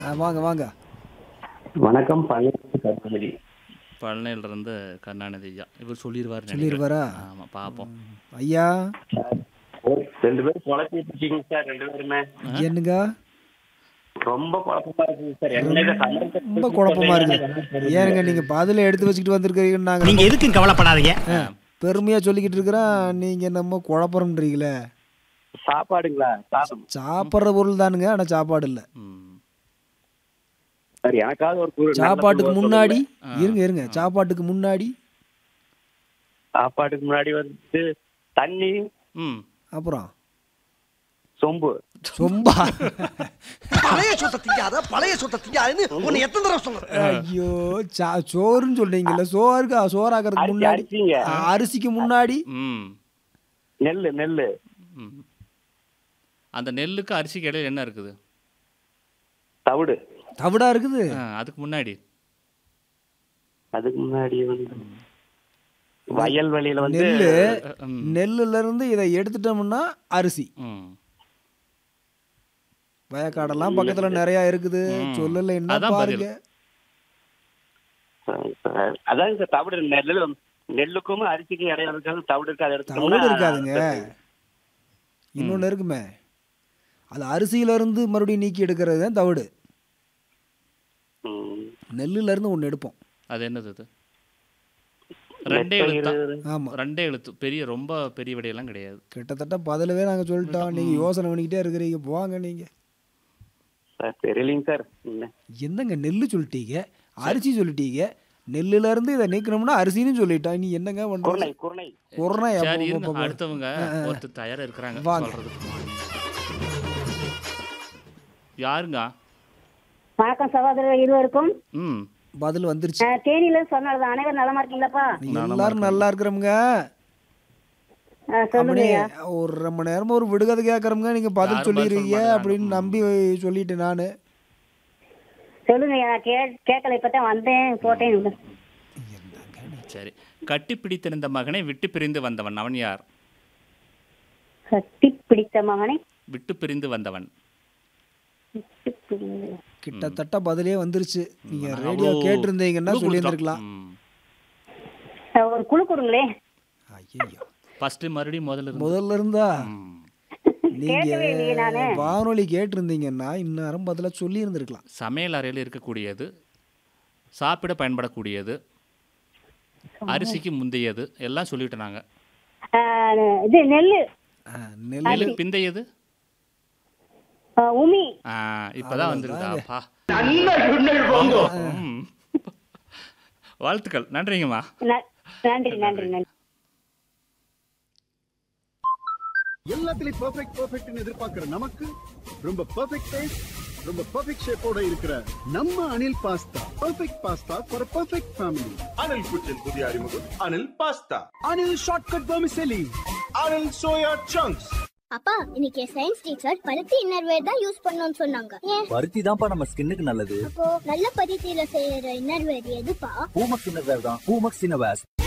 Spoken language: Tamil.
ஆ, வாங்க வாங்க வணக்கம் பழனி கருமதி பழனியில இருந்து கருணாநிதி ஐயா இவர் சொல்லிடுவார் சொல்லிடுவாரா? ஆமா பார்ப்போம் ஐயா ரெண்டு பேரும் குழப்பிட்டு இருக்கீங்க சார் ரெண்டு பேருமே என்னங்க ரொம்ப குழப்பமா இருக்குங்க சார் என்ன சமையல் ரொம்ப குழப்பமா இருக்கு ஏனுங்க நீங்க பதில எடுத்து வச்சுக்கிட்டு வந்திருக்கீங்க நாங்க நீங்க எதுக்கும் கவலைப்படாதீங்க பெருமையா சொல்லிக்கிட்டு இருக்கிறோம் நீங்க என்னமோ குழப்பறன்றீங்களே சாப்பாடுங்களா சாதம் சாப்பிட்ற பொருள் தானுங்க ஆனா சாப்பாடு இல்ல ம். சார் எனக்காவது ஒரு குரு- நல்ல சாப்பாட்டுக்கு குருவா முன்னாடி சொல்லுங்க. இருங்க இருங்க சாப்பாட்டுக்கு முன்னாடி சாப்பாட்டுக்கு முன்னாடி வந்து தண்ணி ம் அப்புறம் சொம்பு சொம்பா பழைய சொத்தை திங்காத பழைய சொத்தை திங்காதுன்னு உன்னை எத்தனை தடவை சொல்றேன் ஐயோ சா சோறுன்னு சொல்றீங்கல்ல சோறுக்கு சோறாக்குறதுக்கு அரிசி, முன்னாடி அரிசிங்க. ஆ, அரிசிக்கு முன்னாடி ம் நெல்லு நெல்லு ம் அந்த நெல்லுக்கு அரிசிக்கு இடையில என்ன இருக்குது தவிடு தவிடா இருக்குது ஆ, அதுக்கு முன்னாடி அதுக்கு முன்னாடி வந்து வயல்வெளியில வந்து நெல்லு ம். நெல்லுல இருந்து இதை எடுத்துட்டோம்னா அரிசி ம் வயக்காடெல்லாம் பக்கத்துல நிறைய இருக்குது சொல்லல என்ன அதான் பதில். பாருங்க சார், அதாங்க சார் தவிடு நெல்லு நெல்லுக்கும் அரிசிக்கும் இடையில இருக்கிறது தவிடு இருக்கு அதை தவிடு எடுத்துட்டோம்னா இருக்காதுங்க இன்னொன்னு இருக்குமே அது அரிசியில இருந்து மறுபடியும் நீக்கி எடுக்கிறது தான் தவிடு ம். நெல்லுல இருந்து ஒண்ணு எடுப்போம் அது என்னது அது ரெண்டே நெற்பயிர் எழுத்தா ஆமா ரெண்டே எழுத்து பெரிய ரொம்ப பெரிய விடையெல்லாம் கிடையாது கிட்டத்தட்ட பதிலவே நாங்க சொல்லிட்டோம் நீங்க யோசனை பண்ணிக்கிட்டே இருக்கிறீங்க போங்க நீங்க சார் தெரியலைங்க சார் என்ன என்னங்க நெல்லு சொல்லிட்டீங்க அரிசி சொல்லிட்டீங்க நெல்லுல இருந்து இதை நீக்கணும்னா அரிசின்னு சொல்லிட்டோம் நீ என்னங்க குருணை பண்ற குருணை குரணை சரி இருங்க அடுத்தவங்க ஒருத்தர் தயாரா இருக்கிறாங்க வாங்க. சொல்றதுக்கு யாருங்க வணக்கம் சகோதரர் இருவருக்கும் ம் பதில் வந்துருச்சு அஹ், தேனியில சொன்னது அனைவரும் நலமா இருக்கீங்களாப்பா எல்லாரும் நல்லா இருக்கிறோமுங்க அஹ், சொல்லுங்க அப்படியே ஒரு ரொம்ப நேரமா ஒரு விடுகதை கேட்கறோமுங்க நீங்க பதில் யாரும் பதில் சொல்லிடுறீங்க சொல்ல அப்படின்னு மாட்டேங்கிறாங்க. நம்பி சொல்லிட்டேன் நானு சொல்லுங்க நான் கே கேட்கல இப்பதான் வந்தேன் போட்டேன் சரி கட்டி பிடித்திருந்த மகனை விட்டு பிரிந்து வந்தவன் அவன் யார் கட்டி பிடித்த மகனை விட்டு பிரிந்து வந்தவன் விட்டு பிரிந்து. கிட்டத்தட்ட பதிலே வந்துருச்சு நீங்க நாங்க ரேடியோ அவ்வளோ கேட்டிருந்தீங்கன்னா clue சொல்லியிருந்திருக்கலாம் கொடுத்தோம். ம். அஹ், ஒரு குழு கொடுங்களே ஐயோ ஃபர்ஸ்ட் மறுபடியும் முதல்ல இருந்து முதல்ல இருந்தா ம். நீங்க கேட்கவே இல்லையே நானு. வானொலி கேட்டிருந்தீங்கன்னா இந்நேரம் பதிலா சொல்லி இருந்திருக்கலாம் சமையல் அறையில் இருக்கக்கூடியது சாப்பிட பயன்படக்கூடியது அரிசிக்கு முந்தையது எல்லாம் சொல்லிட்டு நாங்க அஹ், இது நெல்லு நெல் நெல்லு பிந்தையது அஹ், உமி ஆ, இப்பதான் வந்துருக்குதாப்பா ம். வாழ்த்துக்கள் நன்றிங்கம்மா ந- நன்றி நன்றி நன்றி எல்லாத்துலயும் பெர்ஃபெக்ட் பெர்ஃபெக்ட்னு எதிர்பார்க்கிற நமக்கு ரொம்ப பெர்ஃபெக்ட் டேஸ்ட் ரொம்ப பெர்ஃபெக்ட் ஷேப்போட இருக்கிற நம்ம Anil pasta perfect pasta for perfect family Anil cuisine புதிய அறிமுகம் Anil pasta Anil shortcut vermicelli Anil soya chunks அப்பா இன்னைக்கு சயின்ஸ் டீச்சர் பருத்தி இன்னர்வேர் தான் யூஸ் பண்ணணும்னு சொன்னாங்க ஏன் பருத்தி தான்ப்பா நம்ம ஸ்கின்னுக்கு நல்லது அப்போ நல்ல பருத்தியில செய்யற இன்னர்வேர் எதுப்பா பூமக்ஸ் இன்னர்வேர் தான் பூமக்ஸ் இன்னர்வேர்